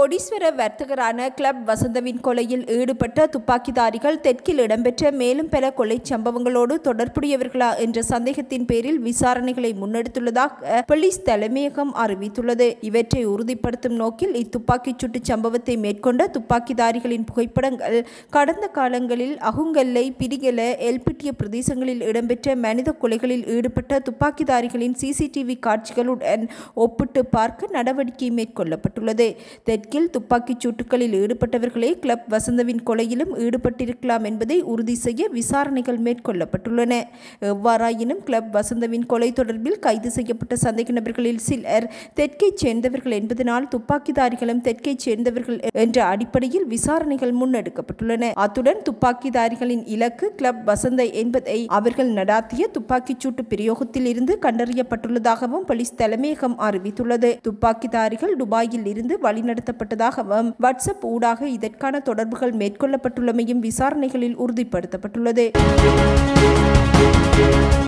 கோடீஸ்வர வர்த்தகரான கிளப் வசந்தவின் கொலையில் ஈடுபட்ட துப்பாக்கிதாரிகள் தெற்கில் இடம்பெற்ற மேலும் பல கொலைச் சம்பவங்களோடு தொடர்புடையவர்களா என்ற சந்தேகத்தின் பேரில் விசாரணைகளை முன்னெடுத்துள்ளதாக போலீஸ் தலைமையகம் அறிவித்துள்ளது இவற்றை உறுதிப்படுத்தும் நோக்கில் இத்துப்பாக்கிச் சூட்டுச் சம்பவத்தை மேற்கொண்ட துப்பாக்கிதாரிகளின் புகைப்படங்கள் கடந்த காலங்களில் அகுங்கல்லை பிரிகல எல்பிட்டிய பிரதேசங்களில் இடம்பெற்ற மனித கொலைகளில் ஈடுபட்ட துப்பாக்கிதாரிகளின் சிசிடிவி காட்சிகளுடன் ஒப்பிட்டு பார்க்க நடவடிக்கை மேற்கொள்ளப்பட்டுள்ளது தெற்கில் துப்பாக்கிச் சூட்டுகளில் ஈடுபட்டவர்களே கிளப் வசந்தவின் கொலையிலும் ஈடுபட்டிருக்கலாம் என்பதை உறுதி செய்ய விசாரணைகள் மேற்கொள்ளப்பட்டுள்ளன எவ்வாறாயினும் கிளப் வசந்தவின் கொலை தொடர்பில் கைது செய்யப்பட்ட சந்தேக நபர்களில் சிலர் தெற்கைச் சேர்ந்தவர்கள் என்பதனால் துப்பாக்கிதாரிகளும் தெற்கைச் சேர்ந்தவர்கள் என்ற அடிப்படையில் விசாரணைகள் முன்னெடுக்கப்பட்டுள்ளன அத்துடன் துப்பாக்கிதாரிகளின் இலக்கு கிளப் வசந்த என்பதை அவர்கள் நடாத்திய துப்பாக்கிச் சூட்டு பிரயோகத்தில் இருந்து கண்டறியப்பட்டுள்ளதாகவும் போலீஸ் தலைமையகம் அறிவித்துள்ளது துப்பாக்கிதாரிகள் துபாயில் இருந்து வழிநடத்தப்பட்டதாகவும் வாட்ஸ்அப் ஊடாக இதற்கான தொடர்புகள் மேற்கொள்ளப்பட்டுள்ளமையும் விசாரணைகளில் உறுதிப்படுத்தப்பட்டுள்ளது